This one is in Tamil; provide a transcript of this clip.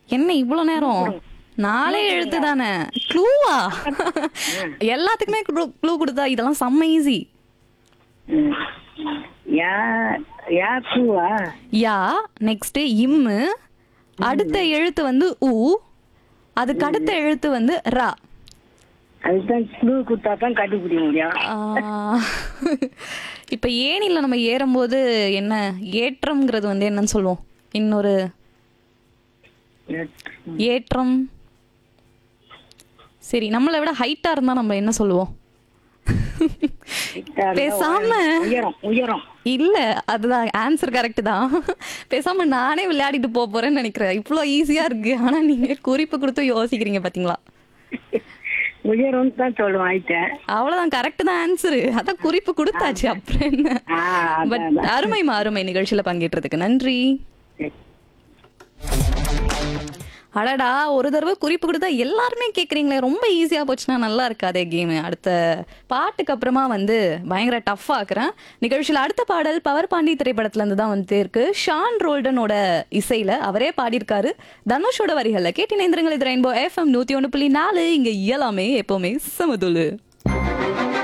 என்ன இவ்வளவு நேரம் நாலே எழுத்து தானே க்ளூவா எல்லாத்துக்குமே க்ளூ கொடுத்தா இதெல்லாம் செம்ம ஈஸி ம். யா யா கூவா யா நெக்ஸ்ட் இம்மு அடுத்த எழுத்து வந்து உ அதுக்கு அடுத்த எழுத்து வந்து ரா அதுதான் க்ளூ கொடுத்தா தான் கண்டுபிடிக்க முடியும் ஆ, இப்ப ஏனில நம்ம ஏறும்போது என்ன ஏற்றம்ங்கிறது வந்து என்னன்னு சொல்லுவோம் இன்னொரு ஏற்றம் சரி நம்மளை விட ஹைட்டா இருந்தா நம்ம என்ன சொல்லுவோம் பேசாம உயரம் உயரம் இல்ல அதுதான் ஆன்சர் கரெக்ட் தான் பேசாம நானே விளையாடிட்டு போக போறேன்னு நினைக்கிறேன் இவ்வளோ ஈஸியா இருக்கு ஆனா நீங்க குறிப்பு கொடுத்து யோசிக்கிறீங்க பாத்தீங்களா உயரம் தான் சொல்லுவேன் ஆயிட்டேன் அவ்வளவுதான் கரெக்ட் தான் ஆன்சர் அதான் குறிப்பு கொடுத்தாச்சு அப்புறம் என்ன ஆ, அதான், பட் அதான். அருமை அருமை நிகழ்ச்சியில பங்கேற்றதுக்கு நன்றி அடடா ஒரு தடவை குறிப்பு கொடுத்தா எல்லாருமே கேக்குறீங்களே ரொம்ப ஈஸியா போச்சுன்னா நல்லா இருக்காதே கேம் அடுத்த பாட்டுக்கு அப்புறமா வந்து பயங்கர டஃப் ஆக்குறேன் நிகழ்ச்சியில அடுத்த பாடல் பவர் பாண்டி திரைப்படத்துல இருந்து தான் வந்து இருக்கு ஷான் ரோல்டனோட இசையில அவரே பாடியிருக்காரு தனுஷோட வரிகள்ல கேட்டு நேந்திரங்கள் இது ரெயின்போ எஃப்எம் நூத்தி ஒண்ணு புள்ளி நாலு இங்க எல்லாமே எப்பவுமே சமதுலு